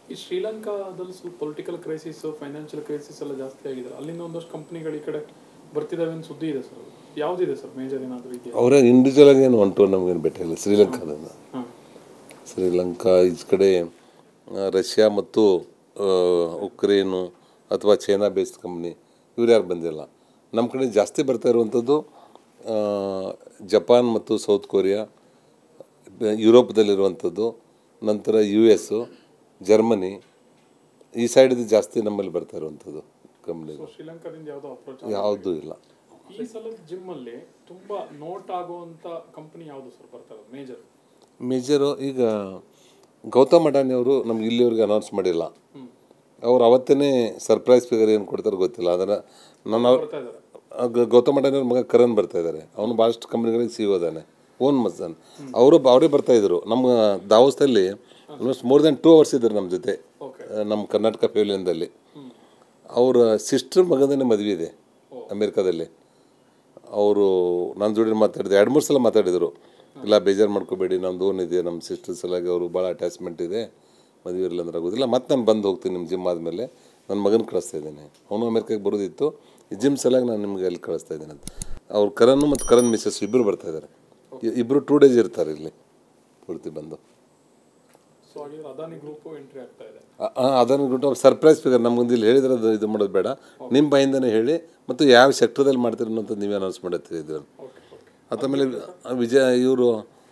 ಈ ಶ್ರೀಲಂಕಾದಲ್ಲಿ ಸ್ವಲ್ಪ ಪೊಲಿಟಿಕಲ್ ಕ್ರೈಸಿಸ್ ಫೈನಾನ್ಷಿಯಲ್ ಕ್ರೈಸಿಸ್ ಎಲ್ಲ ಜಾಸ್ತಿ ಆಗಿದೆ ಅಲ್ಲಿಂದ ಒಂದಷ್ಟು ಕಂಪ್ನಿಗಳು ಈ ಕಡೆ ಬರ್ತಿದಾವೆ ಅಂತ ಸುದ್ದಿ ಇದೆ ಸರ್ ಯಾವುದಿದೆ ಸರ್ ಮೇಜರ್ ಏನಾದರೂ ಇದೆಯಾ ಅವರೇ ಇಂಡಿವಿಜುವಲ್ ಆಗಿ ಏನು ಒನ್ ಟು ನಮಗೇನು ಬೆಟ್ಟಿಲ್ಲ ಶ್ರೀಲಂಕಾದಿಂದ ಹಾಂ ಶ್ರೀಲಂಕಾ ಈಚ ಕಡೆ ಆ, ರಷ್ಯಾ ಮತ್ತು ಆ, ಉಕ್ರೇನು ಅಥವಾ ಚೈನಾ ಬೇಸ್ಡ್ ಕಂಪ್ನಿ ಇವ್ರು ಯಾರು ಬಂದಿಲ್ಲ ನಮ್ಮ ಕಡೆ ಜಾಸ್ತಿ ಬರ್ತಾ ಇರುವಂಥದ್ದು ಆ, ಜಪಾನ್ ಮತ್ತು ಸೌತ್ ಕೊರಿಯಾ ಬ- ಯುರೋಪ್ದಲ್ಲಿರುವಂಥದ್ದು ನಂತರ ಯು ಎಸ್ಸು ಜರ್ಮನಿ ಈ ಸೈಡಿದು ಜಾಸ್ತಿ ನಮ್ಮಲ್ಲಿ ಬರ್ತಾ ಇರುವಂಥದ್ದು ಕಂಪ್ನಿಗಳು ಶ್ರೀಲಂಕಾದಿಂದ ಯಾವುದೋ ಅಪ್ರೋಚ್ ಯಾವುದೂ ಇಲ್ಲ ಈ ಸಲದ ಜಿಮ್ ಅಲ್ಲಿ ತುಂಬಾ ನೋಟ್ ಆಗುವಂತ ಕಂಪನಿ ಯಾವುದು ಸರ್ ಬರ್ತಾರೆ ಮೇಜರ್ ಮೇಜರು ಈಗ ಗೌತಮ್ ಅಡಾನಿ ಅವರು ನಮ್ಗೆ ಇಲ್ಲಿವರೆಗೆ ಅನೌನ್ಸ್ ಮಾಡಿಲ್ಲ ಅವ್ರು ಅವತ್ತೇ ಸರ್ಪ್ರೈಸ್ ಫಿಗರ್ ಏನು ಕೊಡ್ತಾರೆ ಗೊತ್ತಿಲ್ಲ ಅದನ್ನು ನಾನು ಅವ್ರ ಬರ್ತಾ ಇದ್ದಾರೆ ಗ- ಗೌತಮ್ ಅಡಾನಿ ಅವ್ರ ಮಗ ಕರಣ್ ಬರ್ತಾ ಇದ್ದಾರೆ ಅವನು ಭಾಳಷ್ಟು ಕಂಪ್ನಿಗಳಿಗೆ ಸಿ ಓದಾನೆ ಓನ್ ಮಸ್ತಾನ್ ಅವರು ಅವರೇ ಬರ್ತಾ ಇದ್ರು ನಮ್ಮ ದಾವೋಸ್ದಲ್ಲಿ almost more than two hours ಇದ್ದಾರೆ ನಮ್ಮ ಜೊತೆ ಓಕೆ ಆ, ನಮ್ಮ ಕರ್ನಾಟಕ ಪೆವಿಲಿಯನ್ದಲ್ಲಿ ಅವರ ಸಿಸ್ಟರ್ ಮಗದನೇ ಮದುವೆ ಇದೆ ಅಮೇರಿಕಾದಲ್ಲಿ ಅವರು ನನ್ನ ಜೋಡಿ ಮಾತಾಡಿದೆ ಎರಡು ಮೂರು ಸಲ ಮಾತಾಡಿದರು ಇಲ್ಲ ಬೇಜಾರು ಮಾಡ್ಕೋಬೇಡಿ ನಮ್ದು ಓನ್ ಇದೆ ನಮ್ಮ ಸಿಸ್ಟರ್ ಸಲಾಗಿ ಅವರು ಭಾಳ ಅಟ್ಯಾಚ್ಮೆಂಟ್ ಇದೆ ಮದುವೆ ಇರಲಿಲ್ಲ ಅಂದ್ರೆ ಆಗೋದಿಲ್ಲ ಮತ್ತೆ ನಾನು ಬಂದು ಹೋಗ್ತೀನಿ ನಿಮ್ಮ ಜಿಮ್ ಆದಮೇಲೆ ನನ್ನ ಮಗನ ಕಳಿಸ್ತಾ ಇದ್ದೇನೆ ಅವನು ಅಮೇರಿಕಾಗೆ ಬರೋದಿತ್ತು ಈ ಜಿಮ್ ಸಲಾಗಿ ನಾನು ನಿಮಗೆ ಅಲ್ಲಿ ಕಳಿಸ್ತಾ ಇದ್ದೀನಿ ಅಂತ ಅವ್ರು ಕರಣ್ ಮತ್ತು ಕರಣ್ ಮಿಸ್ಸಸ್ ಇಬ್ಬರು ಬರ್ತಾ ಇದ್ದಾರೆ ಇಬ್ಬರು ಟೂ ಡೇಸ್ ಇರ್ತಾರೆ ಇಲ್ಲಿ ಪೂರ್ತಿ ಬಂದು ಸೊ ಹಾಗಿದ್ರೆ ಅದಾನಿ ಗ್ರೂಪ್ ಎಂಟ್ರಿ ಆಗ್ತಾ ಇದೆ ಅದನ್ನು ಬಿಟ್ಟು ಅವ್ರು ಸರ್ಪ್ರೈಸ್ ಫಿಗರ್ ನಮ್ಗೊಂದು ಇಲ್ಲಿ ಹೇಳಿದ್ರೆ ಅದು ಇದು ಮಾಡೋದು ಬೇಡ ನಿಮ್ಮ ಬಾಯಿಂದನೇ ಹೇಳಿ ಮತ್ತು ಯಾವ ಸೆಕ್ಟರ್ದಲ್ಲಿ ಮಾಡ್ತೀರಿ ಅನ್ನೋಂಥದ್ದು ನೀವೇ ಅನೌನ್ಸ್ ಮಾಡತ್ತೀರಿ ಇದು ಓಕೆ ಓಕೆ ಆಮೇಲೆ ವಿಜಯ ಇವರು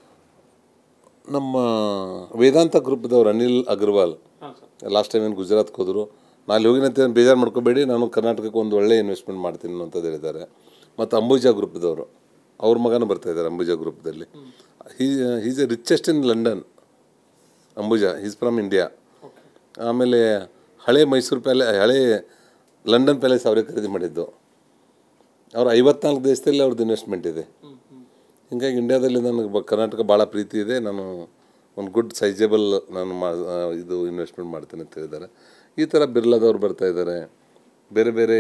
ನಮ್ಮ ವೇದಾಂತ ಗ್ರೂಪ್ದವ್ರು ಅನಿಲ್ ಅಗರ್ವಾಲ್ ಹಾಂ ಸರ್ ಲಾಸ್ಟ್ ಟೈಮ್ ಏನು ಗುಜರಾತ್ಗೆ ಹೋದರು ನಾನು ಅಲ್ಲಿ ಹೋಗಿನಂತ ಬೇಜಾರು ಮಾಡ್ಕೋಬೇಡಿ ನಾನು ಕರ್ನಾಟಕಕ್ಕೆ ಒಂದು ಒಳ್ಳೆ ಇನ್ವೆಸ್ಟ್ಮೆಂಟ್ ಮಾಡ್ತೀನಿ ಅನ್ನೋಂಥದ್ದು ಹೇಳಿದ್ದಾರೆ ಮತ್ತು ಅಂಬುಜಾ ಗ್ರೂಪ್ದವರು ಅವ್ರ ಮಗನೂ ಬರ್ತಾ ಇದ್ದಾರೆ ಅಂಬುಜಾ ಗ್ರೂಪ್ದಲ್ಲಿ he is a richest in London Ambuja is from India okay ಆಮೇಲೆ ಹಳೆ ಮೈಸೂರು ಪ್ಯಾಲೆ ಹಳೆ ಲಂಡನ್ ಪ್ಯಾಲೇಸ್ ಅವರೇ ಖರೀದಿ ಮಾಡಿದ್ದು ಅವ್ರು ಐವತ್ನಾಲ್ಕು ದೇಶದಲ್ಲಿ ಅವ್ರದ್ದು ಇನ್ವೆಸ್ಟ್ಮೆಂಟ್ ಇದೆ ಹ್ಞೂ ಹ್ಞೂ ಹಿಂಗಾಗಿ ಇಂಡಿಯಾದಲ್ಲಿ ನನಗೆ ಬ ಕರ್ನಾಟಕ ಭಾಳ ಪ್ರೀತಿ ಇದೆ ನಾನು ಒಂದು ಗುಡ್ ಸೈಜಬಲ್ ನಾನು ಮಾ ಆ, ಇದು ಇನ್ವೆಸ್ಟ್ಮೆಂಟ್ ಮಾಡ್ತೇನೆ ಅಂತ ಹೇಳಿದ್ದಾರೆ ಈ ಥರ ಬಿರ್ಲಾದವ್ರು ಬರ್ತಾ ಇದ್ದಾರೆ ಬೇರೆ ಬೇರೆ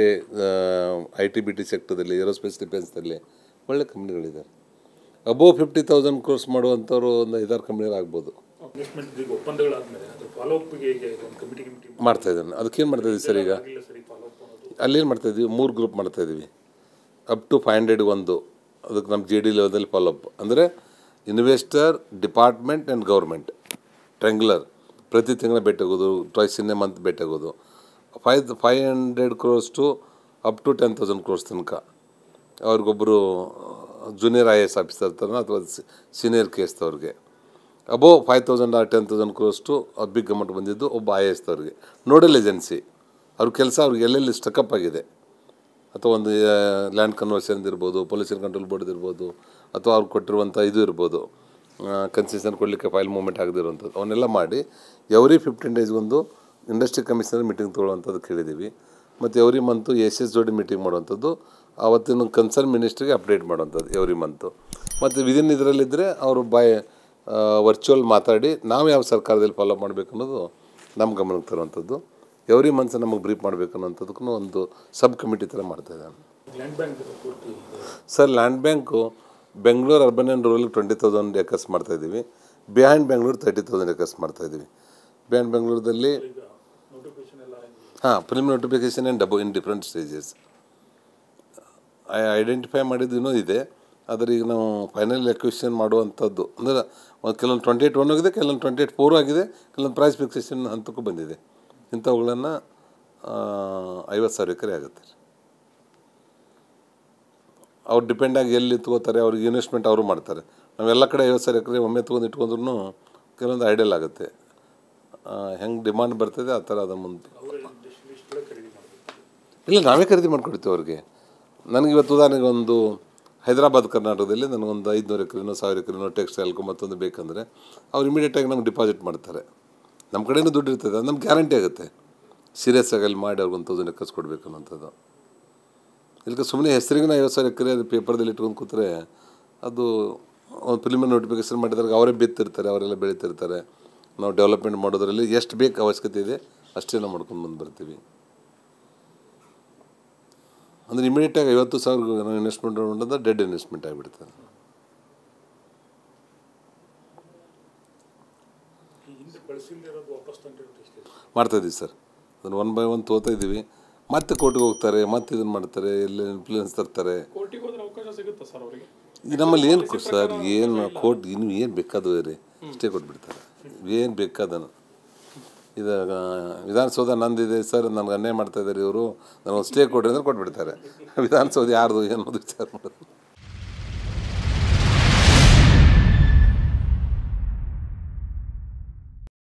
ಐ ಟಿ ಬಿ ಟಿ ಸೆಕ್ಟರ್ದಲ್ಲಿ ಏರೋಸ್ಪೇಸ್ ಡಿಫೆನ್ಸ್ದಲ್ಲಿ ಒಳ್ಳೆ ಕಂಪ್ನಿಗಳಿದ್ದಾರೆ ಅಬೋವ್ ಫಿಫ್ಟಿ ತೌಸಂಡ್ ಕೋರ್ಸ್ ಮಾಡುವಂಥವ್ರು ಒಂದು ಐದಾರು ಕಂಪ್ನಿಗಳು ಆಗ್ಬೋದು ಇನ್ವೆಸ್ಟ್ಮೆಂಟ್ ಈಗ ಒಪ್ಪಂದಗಳಾದ್ಮೇಲೆ ಅದ್ರ ಫಾಲೋ ಅಪ್ಗೆ ಹೇಗೆ ಒಂದು ಕಮಿಟಿ ಕಮಿಟಿ ಮಾಡ್ತಾ ಇದ್ದಾನೆ ಅದಕ್ಕೇನು ಮಾಡ್ತಾ ಇದ್ದೀವಿ ಸರ್ ಈಗ ಆಗಿಲ್ಲ ಸರಿ ಫಾಲೋ ಅಪ್ ಅನ್ನೋದು ಅಲ್ಲೇನು ಮಾಡ್ತಾ ಇದ್ದೀವಿ ಮೂರು ಗ್ರೂಪ್ ಮಾಡ್ತಾ ಇದ್ದೀವಿ ಅಪ್ ಟು ಫೈವ್ ಹಂಡ್ರೆಡ್ ಒಂದು ಅದಕ್ಕೆ ನಮ್ಮ ಜೆ ಡಿ ಲೆವೆಲ್ದಲ್ಲಿ ಫಾಲೋಅಪ್ ಅಂದರೆ investor department and government triangular ಪ್ರತಿ ತಿಂಗಳ ಭೇಟಿ ಆಗೋದು ಟ್ವೈಸ್ ಇನ್ ಎ ಮಂತ್ ಭೇಟಿ ಆಗೋದು five five hundred crores to up to ten thousand crores ತನಕ ಅವ್ರಿಗೊಬ್ಬರು junior I A S officer ಥರ ಅಥವಾ ಸೀನಿಯರ್ ಕೆ ಎಸ್ ಅವ್ರಿಗೆ above five thousand or ten thousand crores to big amount ಬಂದಿದ್ದು ಒಬ್ಬ ಐ ಎ ಎಸ್ ಅವ್ರಿಗೆ ನೋಡಲ್ ಏಜೆನ್ಸಿ ಅವ್ರ ಕೆಲಸ ಅವ್ರಿಗೆ ಎಲ್ಲೆಲ್ಲಿ ಸ್ಟಕಪ್ ಆಗಿದೆ ಅಥವಾ ಒಂದು ಲ್ಯಾಂಡ್ ಕನ್ವರ್ಷನ್ ಇರ್ಬೋದು ಪೊಲ್ಯೂಷನ್ ಕಂಟ್ರೋಲ್ ಬೋರ್ಡ್ ಇರ್ಬೋದು ಅಥವಾ ಅವ್ರು ಕೊಟ್ಟಿರುವಂಥ ಇದು ಇರ್ಬೋದು ಕನ್ಸೆಷನ್ ಕೊಡಲಿಕ್ಕೆ ಫೈಲ್ ಮೂವ್ಮೆಂಟ್ ಆಗದಿರುವಂಥದ್ದು ಅವನ್ನೆಲ್ಲ ಮಾಡಿ ಎವ್ರಿ ಫಿಫ್ಟೀನ್ ಡೇಸ್ಗೊಂದು ಇಂಡಸ್ಟ್ರಿ ಕಮಿಷನರ್ ಮೀಟಿಂಗ್ ತೊಗೊಳ್ಳುವಂಥದ್ದು ಕೇಳಿದ್ದೀವಿ ಮತ್ತು ಎವ್ರಿ ಮಂತು ಎಸ್ ಎಸ್ ಜೋಡಿ ಮೀಟಿಂಗ್ ಮಾಡುವಂಥದ್ದು ಆವತ್ತಿನ ಕನ್ಸರ್ನ್ ಮಿನಿಸ್ಟ್ರಿಗೆ ಅಪ್ಡೇಟ್ ಮಾಡುವಂಥದ್ದು ಎವ್ರಿ ಮಂತು ಮತ್ತು ವಿದಿನ್ ಇದರಲ್ಲಿದ್ದರೆ ಅವರು ಬಾಯ್ ವರ್ಚುವಲ್ ಮಾತಾಡಿ ನಾವು ಯಾವ ಸರ್ಕಾರದಲ್ಲಿ ಫಾಲೋ ಮಾಡಬೇಕು ಅನ್ನೋದು ನಮ್ಮ ಗಮನಕ್ಕೆ ತರುವಂಥದ್ದು ಎವ್ರಿ ಮಂತ್ಸ್ ನಮಗೆ ಬ್ರೀಫ್ ಮಾಡಬೇಕು ಅನ್ನೋಂಥದಕ್ಕೂ ಒಂದು ಸಬ್ ಕಮಿಟಿ ಥರ ಮಾಡ್ತಾ ಇದ್ದಾನೆ ಲ್ಯಾಂಡ್ ಬ್ಯಾಂಕ್ ಪೂರ್ತಿ sir land bank Bengaluru urban and rural twenty thousand acres ಮಾಡ್ತಾಯಿದ್ದೀವಿ behind Bengaluru thirty thousand acres ಮಾಡ್ತಾಯಿದ್ದೀವಿ ಬಿಹೈಂಡ್ ಬೆಂಗಳೂರಲ್ಲಿ ಈಗ ನೋಟಿಫಿಕೇಶನ್ ಎಲ್ಲ ಆಗಿದೆ. ಹಾಂ film notification and double in different stages identify ಮಾಡಿದ್ದು ಇನ್ನೂ ಇದೆ ಆದರೆ ಈಗ ನಾವು ಫೈನಲ್ ಎಕ್ವಿಷನ್ ಮಾಡುವಂಥದ್ದು ಅಂದರೆ ಒಂದು ಕೆಲವೊಂದು ಟ್ವೆಂಟಿ ಏಯ್ಟ್ ಒನ್ ಆಗಿದೆ ಕೆಲವೊಂದು ಟ್ವೆಂಟಿ ಏಯ್ಟ್ ಫೋರ್ ಆಗಿದೆ ಕೆಲವೊಂದು ಪ್ರೈಸ್ ಫಿಕ್ಸೇಷನ್ ಹಂತಕ್ಕೂ ಬಂದಿದೆ ಇಂಥವುಗಳನ್ನು ಐವತ್ತು ಸಾವಿರ ಎಕರೆ ಆಗುತ್ತೆ ಅವ್ರು ಡಿಪೆಂಡ್ ಆಗಿ ಎಲ್ಲಿ ತೊಗೋತಾರೆ ಅವ್ರಿಗೆ ಇನ್ವೆಸ್ಟ್ಮೆಂಟ್ ಅವರು ಮಾಡ್ತಾರೆ ನಾವೆಲ್ಲ ಕಡೆ ಐವತ್ತು ಸಾವಿರ ಎಕರೆ ಒಮ್ಮೆ ತೊಗೊಂಡು ಇಟ್ಕೊಂಡ್ರು ಕೆಲವೊಂದು ಐಡಿಯಲ್ ಆಗುತ್ತೆ ಹೆಂಗೆ ಡಿಮಾಂಡ್ ಬರ್ತದೆ ಆ ಥರ ಅದ ಮುಂದೆ ಅವರೇ ಲಿಸ್ಟ್ಗಳೇ ಖರೀದಿ ಮಾಡಬೇಕು ಇಲ್ಲ ನಾವೇ ಖರೀದಿ ಮಾಡ್ಕೊಡ್ತೀವಿ ಅವ್ರಿಗೆ ನನಗೆ ಇವತ್ತು ಉದಾಹರಣೆಗೆ ಒಂದು ಹೈದರಾಬಾದ್ ಕರ್ನಾಟಕದಲ್ಲಿ ನನಗೊಂದು ಐದುನೂರು ಎಕರೆನೋ ಸಾವಿರ ಎಕರೆನೋ ಟೆಕ್ಸ್ಟೈಲ್ಗೂ ಮತ್ತೊಂದು ಬೇಕಂದರೆ ಅವ್ರು ಇಮಿಡಿಯೇಟಾಗಿ ನಮ್ಗೆ ಡಿಪಾಸಿಟ್ ಮಾಡ್ತಾರೆ ನಮ್ಮ ಕಡೆಯೂ ದುಡ್ಡು ಇರ್ತದೆ ಅದು ನಮ್ಗೆ ಗ್ಯಾರಂಟಿ ಆಗುತ್ತೆ ಸೀರಿಯಸ್ ಆಗಿ ಅಲ್ಲಿ ಮಾಡಿ ಅವ್ರಿಗೊಂದು ತೌಸಂಡ್ ಎಕರ್ಸ್ ಕೊಡಬೇಕು ಅನ್ನೋಂಥದ್ದು ಇಲ್ಲಿಗೆ ಸುಮ್ಮನೆ ಹೆಸರಿಗೆ ಐವತ್ತು ಸಾವಿರ ಎಕರೆ ಅದು ಪೇಪರ್ದಲ್ಲಿ ಇಟ್ಕೊಂಡು ಕೂತ್ರೆ ಅದು ಒಂದು ಫಿಲ್ಮಿನ ನೋಟಿಫಿಕೇಶನ್ ಮಾಡಿದಾಗ ಅವರೇ ಬಿತ್ತಿರ್ತಾರೆ ಅವರೆಲ್ಲ ಬೆಳೀತಿರ್ತಾರೆ ನಾವು ಡೆವಲಪ್ಮೆಂಟ್ ಮಾಡೋದ್ರಲ್ಲಿ ಎಷ್ಟು ಬೇಕು ಅವಶ್ಯಕತೆ ಇದೆ ಅಷ್ಟೇ ನಾವು ಮಾಡ್ಕೊಂಡು ಬಂದು ಬರ್ತೀವಿ ಅಂದರೆ ಇಮಿಡಿಯೇಟಾಗಿ ಐವತ್ತು ಸಾವಿರ ನಾವು ಇನ್ವೆಸ್ಟ್ಮೆಂಟ್ ಮಾಡೋದು ಡೆಡ್ ಇನ್ವೆಸ್ಟ್ಮೆಂಟ್ ಆಗಿಬಿಡ್ತದೆ ಈ ಹಿಂದೆ ಬಳಸಿಲ್ದಿರೋದು ವಾಪಸ್ ವಾಪಸ್ ತಂದಿರೋದು ಇಷ್ಟಿದೆ ಮಾಡ್ತಾಯಿದ್ದೀವಿ ಸರ್ ಅದನ್ನು ಒನ್ ಬೈ ಒನ್ ತೋತಾ ಇದ್ದೀವಿ ಮತ್ತೆ ಕೋರ್ಟಿಗೆ ಹೋಗ್ತಾರೆ ಮತ್ತೆ ಇದನ್ನು ಮಾಡ್ತಾರೆ ಎಲ್ಲ ಇನ್ಫ್ಲೂಯೆನ್ಸ್ ತರ್ತಾರೆ ಕೋರ್ಟಿಗೆ ಹೋದ್ರೆ ಅವಕಾಶ ಸಿಗುತ್ತಾ ಸರ್ ಅವರಿಗೆ ಈ ನಮ್ಮಲ್ಲಿ ಏನು ಸರ್ ಏನು ಕೋರ್ಟ್ ಇನ್ನು ಏನು ಬೇಕಾದವು ರೀ ಅಷ್ಟೇ ಕೊಟ್ಬಿಡ್ತಾರೆ ಏನು ಬೇಕಾದನು ಇದಾಗ ವಿಧಾನಸೌಧ ನಂದಿದೆ ಸರ್ ನನಗೆ ಅನ್ಯಾಯ ಮಾಡ್ತಾ ಇದ್ದಾರೆ ಇವರು ನನಗೆ ಸ್ಟೇ ಕೊಡ್ರಿ ಅಂದ್ರೆ ಕೊಟ್ಬಿಡ್ತಾರೆ ವಿಧಾನಸೌಧ ಯಾರ್ದು ಏನೋದು ವಿಚಾರ ಮಾಡೋದು